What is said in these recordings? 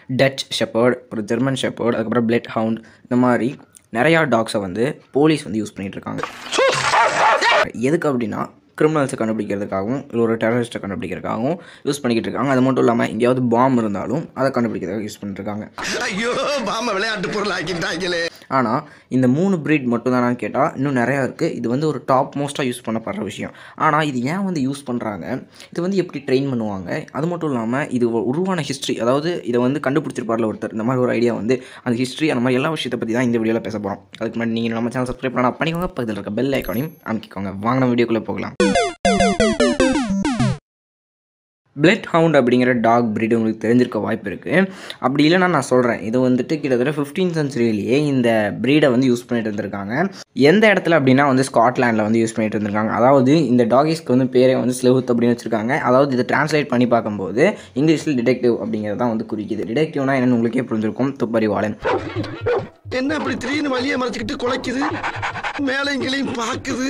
Touch shepherd அப்புறம் German shepherd அதுக்கப்புறம் bloodhound இந்த மாதிரி நிறையா டாக்ஸை வந்து போலீஸ் வந்து யூஸ் பண்ணிகிட்டு இருக்காங்க எதுக்கு அப்படின்னா கிரிமினல்ஸை கண்டுபிடிக்கிறதுக்காகவும் இல்லை ஒரு டெரரிஸ்ட்டை கண்டுபிடிக்கிறதுக்காகவும் யூஸ் பண்ணிக்கிட்டு இருக்காங்க அது மட்டும் இல்லாமல் எங்கேயாவது பாம் இருந்தாலும் அதை கண்டுபிடிக்கிறதுக்காக யூஸ் பண்ணிட்டு இருக்காங்க ஐயோ பாம விளையாட்டு பொருள் ஆக்கிட்டாங்களே ஆனால் இந்த மூணு ப்ரீட் மட்டும் தானான்னு கேட்டால் இன்னும் நிறையா இருக்குது இது வந்து ஒரு டாப் மோஸ்ட்டாக யூஸ் பண்ணப்படுற விஷயம் ஆனால் இது ஏன் வந்து யூஸ் பண்ணுறாங்க இது வந்து எப்படி ட்ரெயின் பண்ணுவாங்க அது மட்டும் இல்லாமல் இது ஒரு உருவான ஹிஸ்ட்ரி அதாவது இதை வந்து கண்டுபிடிச்சிருப்பார்ல ஒருத்தர் இந்த மாதிரி ஒரு ஐடியா வந்து அந்த ஹிஸ்ட்ரி அந்த மாதிரி எல்லா விஷயத்தை பற்றி தான் இந்த வீடியோவில் பேச போகிறோம் அதுக்கு முன்னாடி நீங்கள் நம்ம சேனல் சப்ஸ்கிரைப் பண்ணால் பண்ணிக்கோங்க பக்கத்தில் இருக்க பெல் ஐக்கானையும் அமைக்கிக்கோங்க வாங்க நம்ம வீடியோக்குள்ளே போகலாம் பிளட் ஹவுண்ட் அப்படிங்கிற டாக் breed உங்களுக்கு தெரிஞ்சிருக்க வாய்ப்பு இருக்குது அப்படி இல்லைன்னா நான் சொல்கிறேன் இது வந்துட்டு கிட்டத்தட்ட ஃபிஃப்டீன் சென்ச்சுரியிலேயே இந்த ப்ரீடை வந்து யூஸ் பண்ணிட்டு இருந்திருக்காங்க எந்த இடத்துல அப்படின்னா வந்து ஸ்காட்லாண்டில் வந்து யூஸ் பண்ணிட்டு இருந்திருக்காங்க அதாவது இந்த டாகிஸ்க்கு வந்து பேரே வந்து ஸ்லெவுத் அப்படின்னு வச்சுருக்காங்க அதாவது இதை டிரான்ஸ்லேட் பண்ணி பார்க்கும்போது இங்கிலீஷில் டிடெக்டிவ் அப்படிங்கிறது தான் வந்து குறிக்குது டிடெக்டிவ்னா என்னன்னு உங்களுக்கே புரிஞ்சிருக்கும் துப்பறிவாளன் என்ன அப்படி திடீர்னு வழியை மறைச்சிக்கிட்டு குலைக்குது மேலையும் கீழையும் பாக்குது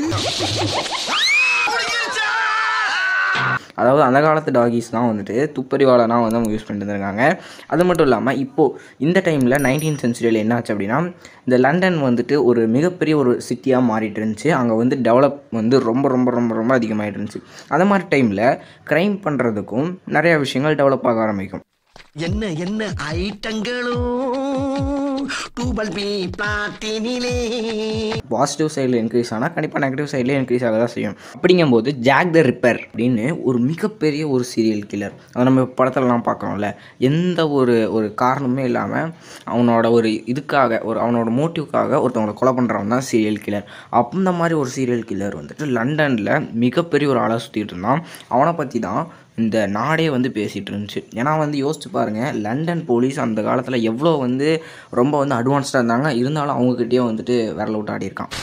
அதாவது அந்த காலத்து டாகிஸ் தான் வந்துட்டு துப்பறிவாளனாக வந்து அவங்க யூஸ் பண்ணிட்டு இருந்திருக்காங்க அது மட்டும் இல்லாமல் இப்போது இந்த டைமில் நைன்டீன் சென்ச்சுரியில் என்ன ஆச்சு அப்படின்னா இந்த லண்டன் வந்துட்டு ஒரு மிகப்பெரிய ஒரு சிட்டியாக மாறிட்டு இருந்துச்சு அங்கே வந்து டெவலப் வந்து ரொம்ப ரொம்ப ரொம்ப ரொம்ப அதிகமாகிட்டு இருந்துச்சு அந்த மாதிரி டைமில் க்ரைம் பண்ணுறதுக்கும் நிறையா விஷயங்கள் டெவலப் ஆக ஆரம்பிக்கும் என்ன என்ன ஐட்டங்களும் டூபல் பி பிளாட்டினிலே பாசிட்டிவ் சைடில் இன்க்ரீஸ் ஆனால் கண்டிப்பாக நெகட்டிவ் சைட்லேயே இன்க்ரீஸ் ஆக தான் செய்யும் அப்படிங்கும்போது ஜாக் த ரிப்பர் அப்படின்னு ஒரு மிகப்பெரிய ஒரு சீரியல் கில்லர் அதை நம்ம படத்துலலாம் பார்க்குறோம்ல எந்த ஒரு ஒரு காரணமே இல்லாமல் அவனோட ஒரு இதுக்காக ஒரு அவனோட மோட்டிவ்க்காக ஒருத்தவங்களை கொலை பண்ணுறவன் தான் சீரியல் கில்லர் அந்த மாதிரி ஒரு சீரியல் கில்லர் வந்துட்டு லண்டனில் மிகப்பெரிய ஒரு ஆளாக சுற்றிட்டு இருந்தான் அவனை பற்றி தான் இந்த நாடே வந்து பேசிகிட்டு இருந்துச்சு ஏன்னா வந்து யோசிச்சு பாருங்கள் லண்டன் போலீஸ் அந்த காலத்தில் எவ்வளோ வந்து ரொம்ப வந்து அட்வான்ஸ்டாக இருந்தாங்க இருந்தாலும் அவங்கக்கிட்டேயே வந்துட்டு விரல விட்டு ஆடி இருக்கான்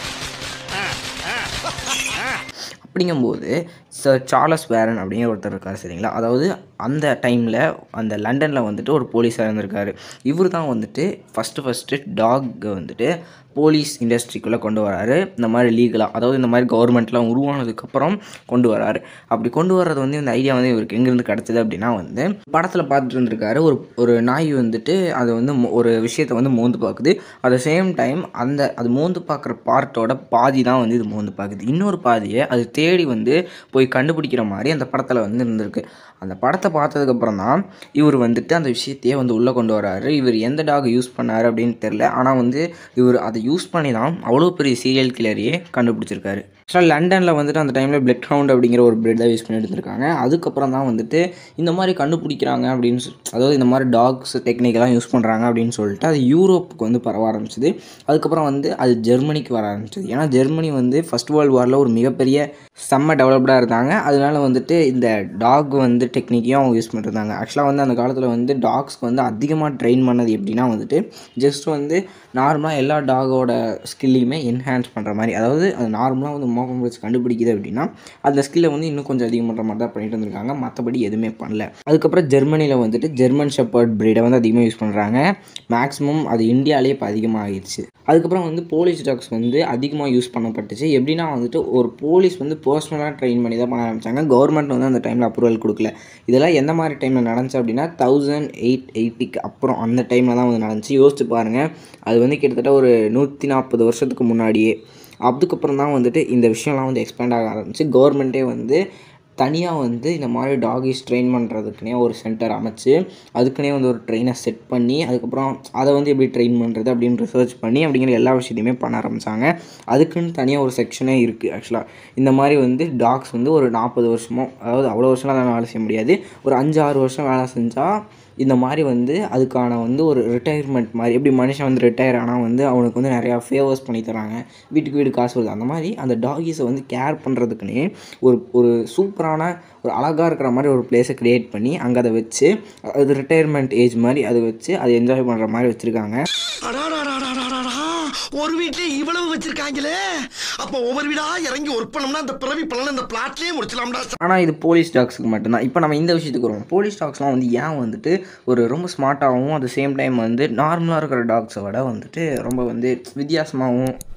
அப்படிங்கும்போது சர் சார்லஸ் வேரன் அப்படிங்கிற ஒருத்தர் இருக்கார் சரிங்களா அதாவது அந்த டைமில் அந்த லண்டனில் வந்துட்டு ஒரு போலீஸாக இருந்திருக்காரு இவர் தான் வந்துட்டு ஃபஸ்ட்டு ஃபஸ்ட்டு டாக் வந்துட்டு போலீஸ் இண்டஸ்ட்ரிக்குள்ளே கொண்டு வராரு இந்த மாதிரி லீகலாக அதாவது இந்த மாதிரி கவர்மெண்ட்லாம் உருவானதுக்கப்புறம் கொண்டு வராரு அப்படி கொண்டு வர்றது வந்து இந்த ஐடியா வந்து இவருக்கு எங்கேருந்து கிடச்சிது அப்படின்னா வந்து படத்தில் பார்த்துட்டு இருந்திருக்காரு ஒரு ஒரு நாய் வந்துட்டு அது வந்து மோ- ஒரு விஷயத்தை வந்து மோந்து பார்க்குது அட் த சேம் டைம் அந்த அது மோந்து பார்க்குற பார்ட்டோட பாதி தான் வந்து இது மோந்து பார்க்குது இன்னொரு பாதியை அது தேடி வந்து போய் கண்டுபிடிக்கிற மாதிரி அந்த படத்தில் வந்து இருந்திருக்கு அந்த படத்தை பார்த்ததுக்கப்புறம் தான் இவர் வந்துட்டு அந்த விஷயத்தையே வந்து உள்ளே கொண்டு வராரு இவர் எந்த டாக் யூஸ் பண்ணாரு அப்படின்னு தெரில ஆனால் வந்து இவர் அதை யூஸ் பண்ணி தான் அவ்வளோ பெரிய சீரியல் கில்லரையே கண்டுபிடிச்சிருக்காரு ஆக்சுவலாக லண்டனில் வந்துட்டு அந்த டைமில் பிளட் ஹவுண்ட் அப்படிங்கிற ஒரு பிரெட் தான் யூஸ் பண்ணிட்டு இருந்திருக்காங்க அதுக்கப்புறம் தான் வந்துட்டு இந்த மாதிரி கண்டுபிடிக்கிறாங்க அப்படின்னு சொல் அதாவது இந்த மாதிரி டாக்ஸ் டெக்னிக்கெல்லாம் யூஸ் பண்ணுறாங்க அப்படின்னு சொல்லிட்டு அது யூரோப்புக்கு வந்து பரவ ஆரம்பிச்சது அதுக்கப்புறம் வந்து அது ஜெர்மனிக்கு வர ஆரம்பிச்சது ஏன்னா ஜெர்மனி வந்து ஃபர்ஸ்ட் வேர்ல்டு வாரில் ஒரு மிகப்பெரிய செம்ம டெவலப்டாக இருந்தாங்க அதனால வந்துட்டு இந்த டாக் வந்து டெக்னிக்கையும் அவங்க யூஸ் பண்ணிருந்தாங்க ஆக்சுவலாக வந்து அந்த காலத்தில் வந்து டாக்ஸ்க்கு வந்து அதிகமாக ட்ரெயின் பண்ணது எப்படின்னா வந்துட்டு ஜஸ்ட் வந்து நார்மலாக எல்லா டாகோட ஸ்கில்லையுமே என்ஹான்ஸ் பண்ணுற மாதிரி அதாவது அது நார்மலாக வந்து மோகம் வச்சு கண்டுபிடிக்குது அப்படின்னா அந்த ஸ்கில்லை வந்து இன்னும் கொஞ்சம் அதிகம் பண்ணுற மாதிரி தான் பண்ணிட்டு வந்திருக்காங்க மற்றபடி எதுவுமே பண்ணல அதுக்கப்புறம் ஜெர்மனியில் வந்துட்டு ஜெர்மன் ஷெப்பர்ட் பிரீடை வந்து அதிகமாக யூஸ் பண்ணுறாங்க மேக்ஸிமம் அது இந்தியாவிலே இப்போ அதிகமாக ஆயிடுச்சு அதுக்கப்புறம் வந்து போலீஸ் டாக்ஸ் வந்து அதிகமாக யூஸ் பண்ணப்பட்டுச்சு எப்படின்னா வந்துட்டு ஒரு போலீஸ் வந்து பர்சனலாக ட்ரெயின் பண்ணி தான் பண்ண ஆரம்பிச்சாங்க கவர்மெண்ட் வந்து அந்த டைமில் அப்ரூவல் கொடுக்கல இதெல்லாம் எந்த மாதிரி டைமில் நடந்துச்சு அப்படின்னா தௌசண்ட் எயிட் எயிட்டிக்கு அப்புறம் அந்த டைமில் தான் வந்து நடந்துச்சு யோசிச்சு பாருங்கள் அது வந்து கிட்டத்தட்ட ஒரு நூற்றி நாற்பது வருஷத்துக்கு முன்னாடியே அதுக்கப்புறம் தான் வந்துட்டு இந்த விஷயம்லாம் வந்து எக்ஸ்பேண்ட் ஆக ஆரம்பிச்சு கவர்மெண்ட்டே வந்து தனியாக வந்து இந்த மாதிரி டாகிஸ் ட்ரெயின் பண்ணுறதுக்குனே ஒரு சென்டர் அமைச்சு அதுக்குனே வந்து ஒரு ட்ரெயினை செட் பண்ணி அதுக்கப்புறம் அதை வந்து எப்படி ட்ரெயின் பண்ணுறது அப்படின்னு ரிசர்ச் பண்ணி அப்படிங்கிற எல்லா விஷயத்தையுமே பண்ண ஆரம்பித்தாங்க அதுக்குன்னு தனியாக ஒரு செக்ஷனே இருக்குது ஆக்சுவலாக இந்த மாதிரி வந்து டாக்ஸ் வந்து ஒரு நாற்பது வருஷமோ அதாவது அவ்வளோ வருஷம்லாம் அதெல்லாம் வேலை செய்ய முடியாது ஒரு அஞ்சு ஆறு வருஷம் வேலை செஞ்சால் இந்த மாதிரி வந்து அதுக்கான வந்து ஒரு ரிட்டையர்மெண்ட் மாதிரி எப்படி மனுஷன் வந்து ரிட்டையர் ஆனால் வந்து அவனுக்கு வந்து நிறையா ஃபேவர்ஸ் பண்ணி தராங்க வீட்டுக்கு வீடு காசு வருது அந்த மாதிரி அந்த டாகிஸை வந்து கேர் பண்ணுறதுக்குன்னே ஒரு ஒரு சூப்பரான ஒரு அழகாக இருக்கிற மாதிரி ஒரு பிளேஸை க்ரியேட் பண்ணி அங்கே அதை வச்சு அது ரிட்டையர்மெண்ட் ஏஜ் மாதிரி அதை வச்சு அதை என்ஜாய் பண்ணுற மாதிரி வச்சுருக்காங்க அடாடாடாடாடாடா. ஒரு வீட்லயே இவ்வளவு வச்சிருக்காங்களே அப்ப ஒவ்வொரு வீடா இறங்கி ஒர்க் பண்ணோம்னா அந்த பிறவி பலன் இந்த பிளாட்லயே முடிச்சலாம்டா ஆனால் இது போலீஸ் டாக்ஸுக்கு மட்டும்தான் இப்போ நம்ம இந்த விஷயத்துக்கு வருவோம் போலீஸ் டாக்ஸ்லாம் வந்து ஏன் வந்துட்டு ஒரு ரொம்ப ஸ்மார்ட்டாகவும் அட் சேம் டைம் வந்து நார்மலாக இருக்கிற டாக்ஸை விட வந்துட்டு ரொம்ப வந்து வித்தியாசமாகவும்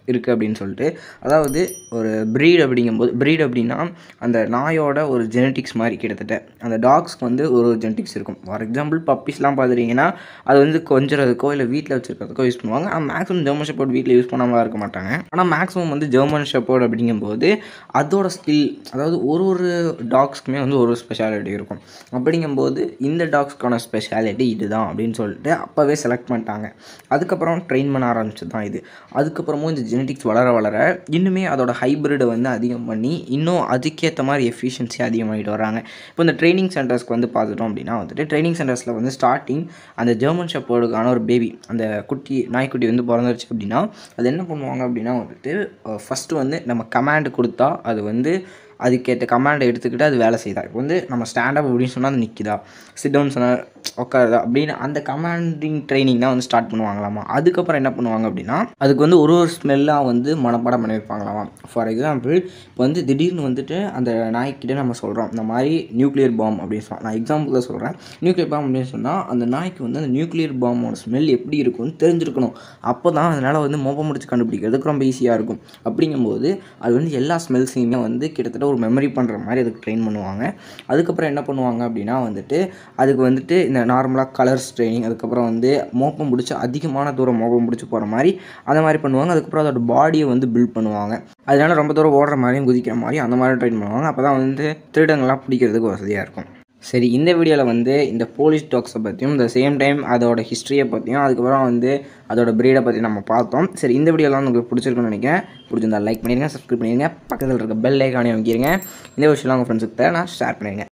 இருக்குது அப்படின்னு சொல்லிட்டு அதாவது ஒரு ப்ரீட் அப்படிங்கும்போது ப்ரீட் அப்படின்னா அந்த நாயோட ஒரு ஜெனட்டிக்ஸ் மாதிரி கிட்டத்தட்ட அந்த டாக்ஸ்க்கு வந்து ஒரு ஒரு ஜெனட்டிக்ஸ் இருக்கும் ஃபார் எக்ஸாம்பிள் பப்பீஸ்லாம் பார்த்துட்டிங்கன்னா அது வந்து கொஞ்சறதுக்கோ இல்லை வீட்டில் வச்சுருக்கிறதுக்கோ யூஸ் பண்ணுவாங்க ஆனால் மேக்ஸிமம் ஜெர்மன் ஷெப்பர்ட் வீட்டில் யூஸ் பண்ணாமலாம் இருக்க மாட்டாங்க ஆனால் மேக்ஸிமம் வந்து ஜெர்மன் ஷெப்பர்ட் அப்படிங்கும்போது அதோட ஸ்கில் அதாவது ஒரு ஒரு டாக்ஸ்க்குமே வந்து ஒரு ஒரு ஸ்பெஷாலிட்டி இருக்கும் அப்படிங்கும்போது இந்த டாக்ஸ்க்கான ஸ்பெஷாலிட்டி இதுதான் அப்படின்னு சொல்லிட்டு அப்போவே செலக்ட் பண்ணிட்டாங்க அதுக்கப்புறம் ட்ரெயின் பண்ண ஆரம்பிச்சது தான் இது அதுக்கப்புறமும் இந்த ஜெனட்டிக்ஸ் வளர வளர இன்னுமே அதோட ஹைப்ரிடை வந்து அதிகம் பண்ணி இன்னும் அதுக்கேற்ற மாதிரி எஃபிஷியன்சி அதிகமாகிட்டு வராங்க இப்போ இந்த ட்ரைனிங் சென்டர்ஸ்க்கு வந்து பார்த்துட்டோம் அப்படின்னா வந்துட்டு ட்ரைனிங் சென்டர்ஸில் வந்து ஸ்டார்டிங் அந்த ஜெர்மன் ஷெப்பர்டுக்கான ஒரு பேபி அந்த குட்டி நாய்க்குட்டி வந்து பிறந்துருச்சு அப்படின்னா அது என்ன பண்ணுவாங்க அப்படின்னா வந்துட்டு ஃபஸ்ட்டு வந்து நம்ம கமாண்ட் கொடுத்தா அது வந்து அதுக்கேற்ற கமாண்டை எடுத்துக்கிட்டு அது வேலை செய்யுதா இப்போ வந்து நம்ம ஸ்டாண்டப் அப்படின்னு சொன்னால் அது நிற்கிதா சிட் டவுன் சொன்னால் உட்காருதா அப்படின்னு அந்த கமாண்டிங் ட்ரைனிங் தான் வந்து ஸ்டார்ட் பண்ணுவாங்களாமா அதுக்கப்புறம் என்ன பண்ணுவாங்க அப்படின்னா அதுக்கு வந்து ஒரு ஒரு ஸ்மெல்லாக வந்து மனப்பாடம் பண்ணி வைப்பாங்களாமா ஃபார் எக்ஸாம்பிள் இப்போ வந்து திடீர்னு வந்துட்டு அந்த நாய்க்கிட்ட நம்ம சொல்கிறோம் இந்த மாதிரி நியூக்ளியர் பாம் அப்படின்னு சொல்லலாம் நான் எக்ஸாம்பிளில் சொல்கிறேன் நியூக்ளியர் பாம் அப்படின்னு சொன்னால் அந்த நாய்க்கு வந்து அந்த நியூக்ளியர் பாமோட ஸ்மெல் எப்படி இருக்கும்னு தெரிஞ்சிருக்கணும் அப்போ தான் அதனால் வந்து மோப்பம் முடிச்சு கண்டுபிடிக்கிறதுக்கு ரொம்ப ஈஸியாக இருக்கும் அப்படிங்கும்போது அது வந்து எல்லா ஸ்மெல்ஸையுமே வந்து கிட்டத்தட்ட ஒரு மெமரி பண்ணுற மாதிரி அதுக்கு ட்ரெயின் பண்ணுவாங்க அதுக்கப்புறம் என்ன பண்ணுவாங்க அப்படின்னா வந்துட்டு அதுக்கு வந்துட்டு இந்த நார்மலாக கலர்ஸ் ட்ரைனிங் அதுக்கப்புறம் வந்து மோப்பம் பிடிச்சி அதிகமான தூரம் மோப்பம் பிடிச்சி போகிற மாதிரி அந்த மாதிரி பண்ணுவாங்க அதுக்கப்புறம் அதோட பாடியை வந்து பில்ட் பண்ணுவாங்க அதனால ரொம்ப தூரம் ஓடுற மாதிரியும் குதிக்கிற மாதிரியும் அந்த மாதிரி ட்ரெயின் பண்ணுவாங்க அப்போ தான் வந்து திருடங்கள்லாம் பிடிக்கிறதுக்கு வசதியாக இருக்கும் சரி இந்த வீடியோவில் வந்து இந்த போலீஸ் டாக்ஸை பற்றியும் இந்த சேம் டைம் அதோட ஹிஸ்ட்ரியை பற்றியும் அதுக்கப்புறம் வந்து அதோட ப்ரீடை பற்றி நம்ம பார்த்தோம் சரி இந்த வீடியோலாம் உங்களுக்கு பிடிச்சிருக்குன்னு நினைக்கிறேன் பிடிச்சிருந்தா லைக் பண்ணிடுங்க சப்ஸ்கிரைப் பண்ணிடுங்க பக்கத்தில் இருக்க பெல் ஐக்கானே அமைக்கிடுங்க இந்த விஷயம்லாம் உங்கள் ஃப்ரெண்ட்ஸுக்கு நான் ஷேர் பண்ணிடுங்க